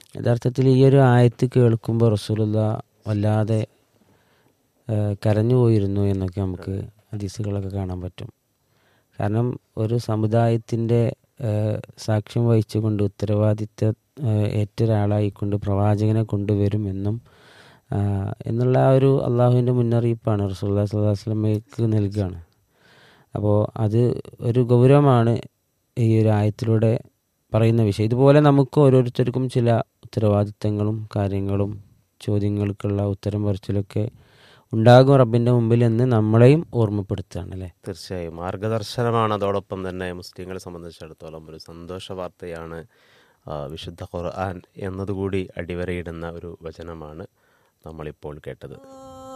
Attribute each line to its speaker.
Speaker 1: യഥാർത്ഥത്തിൽ ഈ ഒരു ആയത്ത് കേൾക്കുമ്പോൾ റസൂലുള്ള വല്ലാതെ ഏഹ്, കരഞ്ഞു പോയിരുന്നു എന്നൊക്കെ നമുക്ക് ഹദീസുകളൊക്കെ കാണാൻ പറ്റും കാരണം ഒരു സമുദായത്തിൻ്റെ ഏഹ്, സാക്ഷ്യം വഹിച്ചുകൊണ്ട് ഉത്തരവാദിത്ത ഏഹ്, ഏറ്റ ഒരാളായിക്കൊണ്ട് പ്രവാചകനെ കൊണ്ടുവരുമെന്നും ആഹ്, എന്നുള്ള ആ ഒരു അള്ളാഹുവിൻ്റെ മുന്നറിയിപ്പാണ് റസൂല്ലാ സ്വല്ലല്ലാഹു അലൈഹി വസല്ലമയ്ക്ക് നൽകുകയാണ് അപ്പോൾ അത് ഒരു ഗൗരവമാണ് ഈ ഒരു ആയത്തിലൂടെ പറയുന്ന വിഷയം ഇതുപോലെ നമുക്ക് ഓരോരുത്തർക്കും ചില ഉത്തരവാദിത്തങ്ങളും കാര്യങ്ങളും ചോദ്യങ്ങൾക്കുള്ള ഉത്തരം പറച്ചിലൊക്കെ ഉണ്ടാകും റബ്ബിൻ്റെ മുമ്പിൽ എന്ന് നമ്മളെയും ഓർമ്മപ്പെടുത്തുകയാണ് അല്ലേ
Speaker 2: തീർച്ചയായും മാർഗദർശനമാണ് അതോടൊപ്പം തന്നെ മുസ്ലിങ്ങളെ സംബന്ധിച്ചിടത്തോളം ഒരു സന്തോഷ വാർത്തയാണ് ആ, വിശുദ്ധ ഖുർആൻ എന്നതുകൂടി അടിവരയിടുന്ന ഒരു വചനമാണ് നമ്മളിപ്പോൾ കേട്ടത്